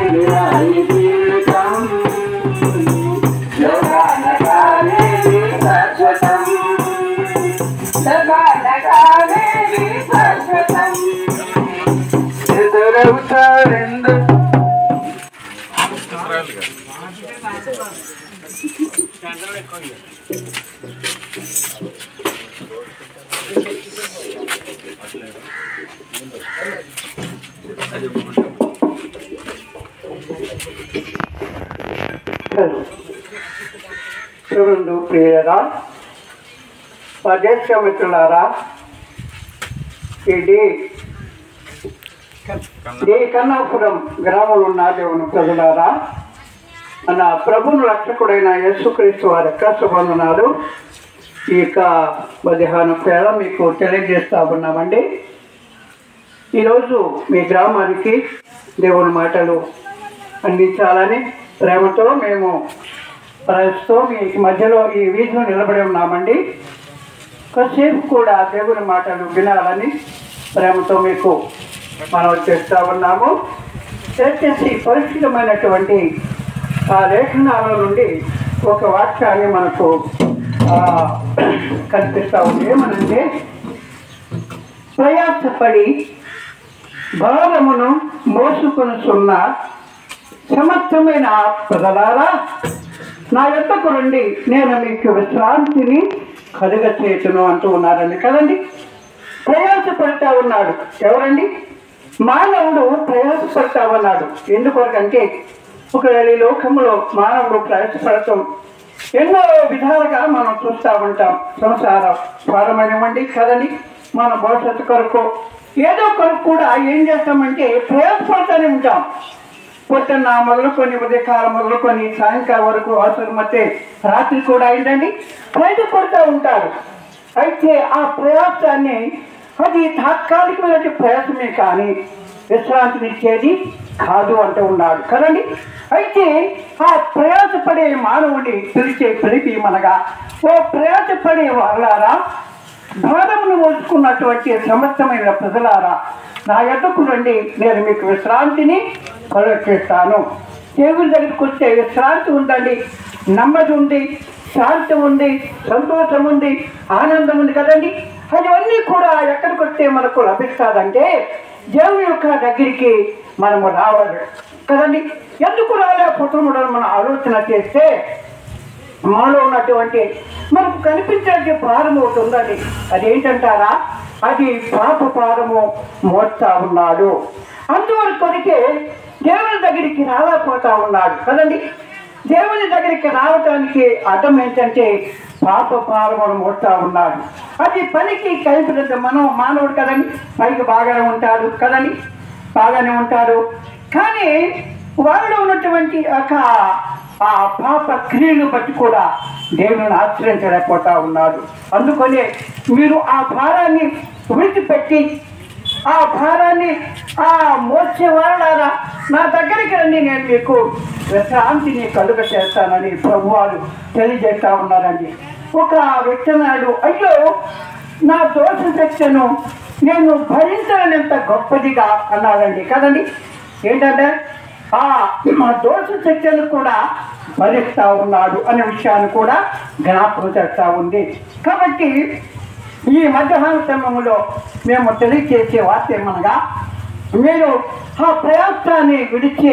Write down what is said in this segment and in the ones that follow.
రాయి జీవితం లోకానకాలే శాశ్వతం లోకానకాలే శాశ్వతం ఎదురవుతారెందు చూడండు ప్రియరా స్వదేశ మిత్రులారా ఇది ఈ కన్నాపురం గ్రామంలో ఉన్న దేవుని ప్రజలారా మన ప్రభుని రక్షకుడైన యేసుక్రీస్తు వారి యొక్క శుభవందనాలు ఈ యొక్క మధ్యాహ్నం పేర మీకు తెలియజేస్తా ఉన్నామండి ఈరోజు మీ గ్రామానికి దేవుని మాటలు అందించాలని ప్రేమతో మేము ప్రస్తుతం మీ మధ్యలో ఈ వీధిలో నిలబడి ఉన్నామండి కాసేపు కూడా దేవుని మాటలు వినాలని ప్రేమతో మీకు మనం చేస్తూ ఉన్నాము దయచేసి పరిశుద్ధమైనటువంటి ఆ లేఖనాల నుండి ఒక వాక్యాన్ని మనకు ఆ, కనిపిస్తూ ఉంది ఏమనంటే ప్రయాసపడి భారమును మోసుకొనుచున్న సమర్థమైన ప్రజలారా నా యొక్కకు రండి నేను మీకు విశ్రాంతిని కలుగ చేతును అంటూ ఉన్నారండి కదండి ప్రయాసపడతా ఉన్నాడు ఎవరండి మానవుడు ప్రయాసపడతా ఉన్నాడు ఎందుకొరకంటే ఒకవేళ ఈ లోకంలో మానవుడు ప్రయాసపడటం ఎన్నో విధాలుగా మనం చూస్తూ ఉంటాం సంసారం ప్రారంభమైనవ్వండి కదండి మన భవిష్యత్తు కొరకు ఏదో కొరకు కూడా ఏం చేస్తామంటే ప్రయాసపడతానే ఉంటాం పొద్దున్న మొదలుకొని ఉదయకాలం మొదలుకొని సాయంకాలం వరకు అవసరమైతే రాత్రి కూడా ఏంటండి ప్రయత్నపడుతూ ఉంటారు అయితే ఆ ప్రయాసాన్ని అది తాత్కాలికమైన ప్రయాసమే కానీ విశ్రాంతినిచ్చేది కాదు అంటూ ఉన్నాడు కదండి అయితే ఆ ప్రయాసపడే మానవుని పిలిచే పిలిపి మనగా ఓ ప్రయాసపడే వాళ్ళారా భారమును మోసుకున్నటువంటి సమస్తమైన ప్రజలారా నా ఎద్దకు రండి నేను మీకు విశ్రాంతిని కలుగచేస్తాను దేవుని దగ్గరికి వస్తే విశ్రాంతి ఉందండి నెమ్మది ఉంది శాంతి ఉంది సంతోషం ఉంది ఆనందం ఉంది కదండి అవన్నీ కూడా ఎక్కడికి వస్తే మనకు లభిస్తాదంటే దేవుని యొక్క దగ్గరికి మనము రావాలి కదండి ఎందుకు రాలేకపోతున్నాడని మనం ఆలోచన చేస్తే మాలో ఉన్నటువంటి మనకు కనిపించే భారం ఒకటి ఉందండి అదేంటంటారా అది పాప భారము మోస్తా ఉన్నాడు అందువరకొనికే దేవుని దగ్గరికి రాలేకపోతా ఉన్నాడు కదండి దేవుని దగ్గరికి రావటానికి అర్థం ఏంటంటే పాప భారమును మోస్తా ఉన్నాడు అది పనికి కలిపినంత మనం మానవుడు కదండి పైకి బాగానే ఉంటాడు కదండి బాగానే ఉంటాడు కానీ వారిలో ఉన్నటువంటి ఒక ఆ పాప క్రియలను బట్టి కూడా దేవుని ఆశ్రయించలేకపోతా ఉన్నాడు అందుకనే మీరు ఆ భారాన్ని విడిచిపెట్టి ఆ భారాన్ని ఆ మోసే వాళ్ళారా నా దగ్గరికి రండి నేను మీకు విశ్రాంతిని కలుగ చేస్తానని ప్రభువారు తెలియజేస్తా ఉన్నారండి ఒక వ్యక్తి అన్నాడు అయ్యో నా దోష శిక్షను నేను భరించలేనంత గొప్పదిగా అన్నాడండి కదండి ఏంటంటే ఆ మా దోష శిక్షను కూడా భరిస్తా ఉన్నాడు అనే విషయాన్ని కూడా జ్ఞాపకం చేస్తా ఉంది కాబట్టి ఈ మధ్యాహ్న సమయంలో మేము తెలియచేసే వార్త ఏమనగా మీరు ఆ ప్రయాసాన్ని విడిచి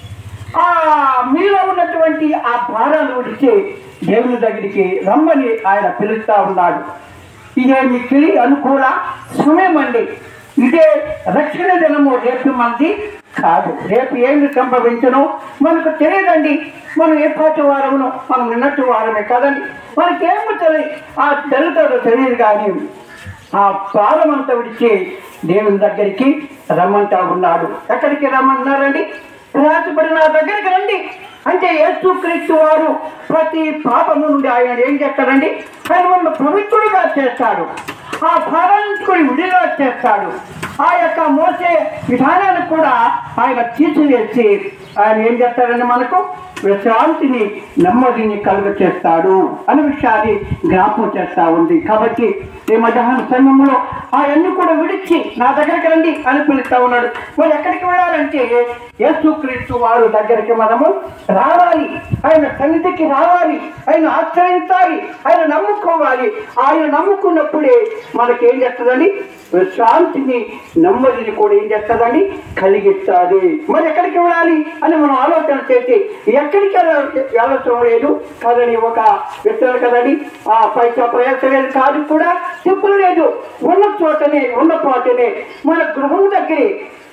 ఆ మీలో ఉన్నటువంటి ఆ భారాన్ని విడిచి దేవుని దగ్గరికి రమ్మని ఆయన పిలుస్తా ఉన్నాడు ఇదే మీకు అనుకూల సమయం అండి ఇదే రక్షణ దినము రేపు మనది కాదు రేపు ఏమి సంభవించను మనకు తెలియదండి మనం ఏ పాటి వారమును మనం నిన్నట్టు వారమే కదండి మనకి ఏమో తెలియదు ఆ తెలుగుతో తెలియదు కానీ ఆ ప్రారంభంతా విడిచి దేవుని దగ్గరికి రమ్మంటా ఉన్నాడు ఎక్కడికి రమ్మన్నారండి ప్రయాసపడి నా దగ్గరికి రండి అంటే యేసుక్రీస్తు వారు ప్రతి పాపము నుండి ఆయన ఏం చేస్తాడండి ఆయన మనల్ని పవిత్రుడిగా చేస్తాడు ఆ భారాన్ని విడిగా చేస్తాడు ఆ యొక్క మోసే విధానాన్ని కూడా ఆయన తీసివేసి ఆయన ఏం చేస్తాడండి మనకు విశ్రాంతిని నెమ్మదిని కలుగ చేస్తాడు అనే విషయాన్ని జ్ఞాపకం చేస్తా ఉంది కాబట్టి ఈ మధ్యాహ్న సమయంలో అవన్నీ కూడా విడిచి నా దగ్గరికి రండి అని పిలుస్తా ఉన్నాడు మరి ఎక్కడికి వెళ్ళాలంటే యేసుక్రీస్తు వారు దగ్గరికి మనము రావాలి ఆయన సన్నిధికి రావాలి ఆయన ఆశ్రయించాలి ఆయన నమ్ముకోవాలి ఆయన నమ్ముకున్నప్పుడే మనకి ఏం చేస్తుందండి విశ్రాంతిని నెమ్మదిని కూడా ఏం చేస్తుందండి కలిగిస్తుంది మరి ఎక్కడికి వెళ్ళాలి అని మనం ఆలోచన చేసి ఎక్కడికి వెళ్ళ- వెళ్ళటం లేదు కదండి ఒక వ్యక్తులు కదండి ఆ పైసా ప్రయాసం లేదు కాదు కూడా చెప్పులు లేదు ఉన్న చోటనే ఉన్న పాటనే మన గృహం దగ్గరే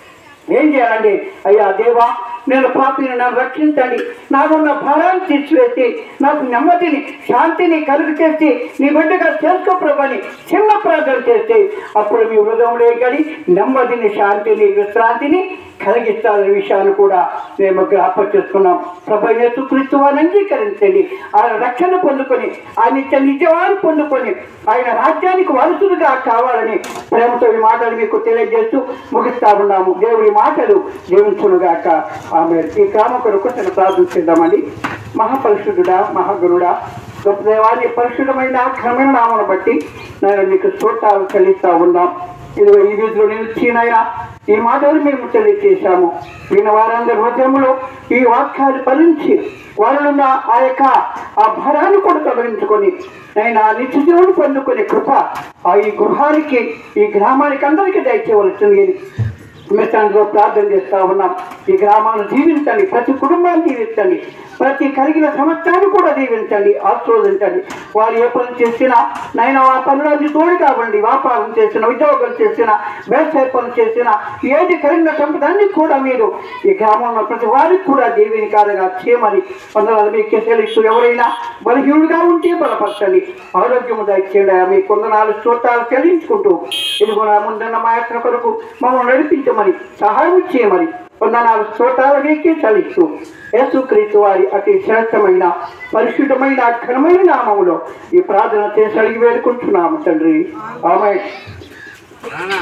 ఏం చేయాలండి అయ్యా దేవా నేను పాపిని నన్ను రక్షించండి నాకున్న భారాన్ని తీసివేసి నాకు నెమ్మదిని శాంతిని కలుగు చేసి నీ బిడ్డగా చేసుకో ప్రభని చిన్న ప్రార్థన చేస్తే అప్పుడు మీ హృదయంలో గడి నెమ్మదిని శాంతిని విశ్రాంతిని కలిగిస్తారనే విషయాన్ని కూడా మేము జ్ఞాపకం చేసుకున్నాం ప్రభు యేసుక్రీస్తు వారిని అంగీకరించండి ఆయన రక్షణ పొందుకొని ఆయన ఇచ్చే నిజవాన్ని పొందుకొని ఆయన రాజ్యానికి వారసులుగా కావాలని ప్రేమతో ఈ మాటలు మీకు తెలియజేస్తూ ముగిస్తా ఉన్నాము దేవుడి మాటలు జీవించునుగాక ఆమె ఈ గ్రామ కొరకు నేను ప్రార్థించేద్దామండి మహాపరిశుద్ధుడా మహాగురుడా గొప్ప దేవాన్ని పరిశుద్ధమైన క్రమేణ నామను బట్టి నేను మీకు స్తోత్రాలు చెల్లిస్తా ఉన్నాం ఇది ఈ వీధిలో నిలిచినైనా ఈ మాటలు మేము తెలియజేశాము విన్న వారందరి హృదయంలో ఈ వాక్యాలు ఫలించి వారినున్న ఆ యొక్క ఆ భరాన్ని కూడా తొలగించుకొని నేను ఆ నిత్యజీవుని పొందుకునే కృప ఆ ఈ గృహానికి ఈ గ్రామానికి అందరికీ దయచేయవలసింది మిత్రంలో ప్రార్థన చేస్తా ఉన్నాం ఈ గ్రామాన్ని దీవించండి ప్రతి కుటుంబాన్ని దీవించండి ప్రతి కలిగిన సంవత్సరాన్ని కూడా దీవించండి ఆస్వాదించండి వారు ఏ పని చేసినా నైనా ఆ పనులన్నీ తోడు కావండి వ్యాపారం చేసిన ఉద్యోగం చేసిన వ్యవసాయ పనులు చేసిన ఏది కలిగిన సంపదాన్ని కూడా మీరు ఈ గ్రామంలో ప్రతి వారికి కూడా దీవెనికారుగా చేయమని కొందరు మీకు తెలుసు ఎవరైనా బలహీనుడిగా ఉంటే బలపరచండి ఆరోగ్యము దయచేయండి మీ కొందనాలు స్తోత్రాలు చెల్లించుకుంటూ ఇదిగో నా ముందున్న మా యాత్ర కొరకు మమ్మల్ని నడిపించమని సహాయం చేయమని వందనాలు స్తోత్రాలు మీకే చలిస్తూ యేసుక్రీస్తు వారి అతి శ్రేష్టమైన పరిశుద్ధమైన ఘనమైన నామములో ఈ ప్రార్థన చేసి అడిగి వేడుకుంటున్నాము తండ్రి ఆమె